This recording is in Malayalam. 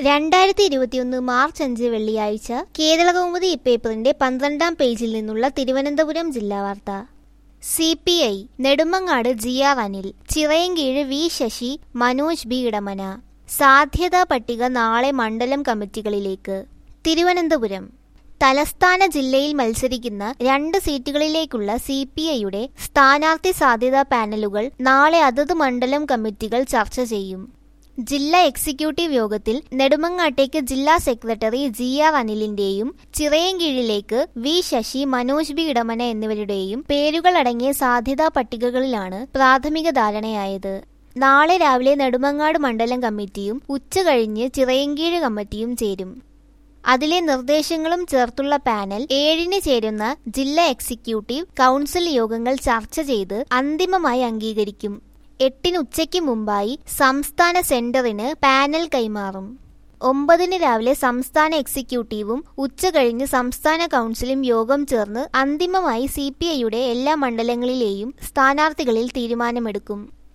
രണ്ടായിരത്തി ഇരുപത്തിയൊന്ന് മാർച്ച് അഞ്ച് വെള്ളിയാഴ്ച കേരളകൗമുദി ഇപ്പേപ്പറിന്റെ പന്ത്രണ്ടാം പേജിൽ നിന്നുള്ള തിരുവനന്തപുരം ജില്ലാ വാർത്ത C P I Nedumangad G R Anil Chirayinkeezhu V Sasi Manoj B Edamana സാധ്യതാ പട്ടിക നാളെ മണ്ഡലം കമ്മിറ്റികളിലേക്ക് തിരുവനന്തപുരം തലസ്ഥാന ജില്ലയിൽ മത്സരിക്കുന്ന രണ്ട് സീറ്റുകളിലേക്കുള്ള സി പി ഐയുടെ സ്ഥാനാർത്ഥി സാധ്യതാ പാനലുകൾ നാളെ അതത് മണ്ഡലം കമ്മിറ്റികൾ ചർച്ച ചെയ്യും ജില്ലാ എക്സിക്യൂട്ടീവ് യോഗത്തിൽ നെടുമങ്ങാട്ടേക്ക് ജില്ലാ സെക്രട്ടറി ജി ആർ അനിലിന്റെയും ചിറയൻകീഴിലേക്ക് വി ശശി മനോജ് ബി ഇടമന എന്നിവരുടെയും പേരുകൾ അടങ്ങിയ സാധ്യതാ പട്ടികകളിലാണ് പ്രാഥമിക ധാരണയായത് നാളെ രാവിലെ നെടുമങ്ങാട് മണ്ഡലം കമ്മിറ്റിയും ഉച്ചകഴിഞ്ഞ് ചിറയൻകീഴ് കമ്മിറ്റിയും ചേരും അതിലെ നിർദ്ദേശങ്ങളും ചേർത്തുള്ള പാനൽ ഏഴിന് ചേരുന്ന ജില്ലാ എക്സിക്യൂട്ടീവ് കൗൺസിൽ യോഗങ്ങൾ ചർച്ച ചെയ്ത് അന്തിമമായി അംഗീകരിക്കും എട്ടിന് ഉച്ചയ്ക്ക് മുമ്പായി സംസ്ഥാന സെന്ററിന് പാനൽ കൈമാറും ഒമ്പതിന് രാവിലെ സംസ്ഥാന എക്സിക്യൂട്ടീവും ഉച്ചകഴിഞ്ഞ് സംസ്ഥാന കൗൺസിലും യോഗം ചേർന്ന് അന്തിമമായി സി എല്ലാ മണ്ഡലങ്ങളിലെയും സ്ഥാനാർത്ഥികളിൽ തീരുമാനമെടുക്കും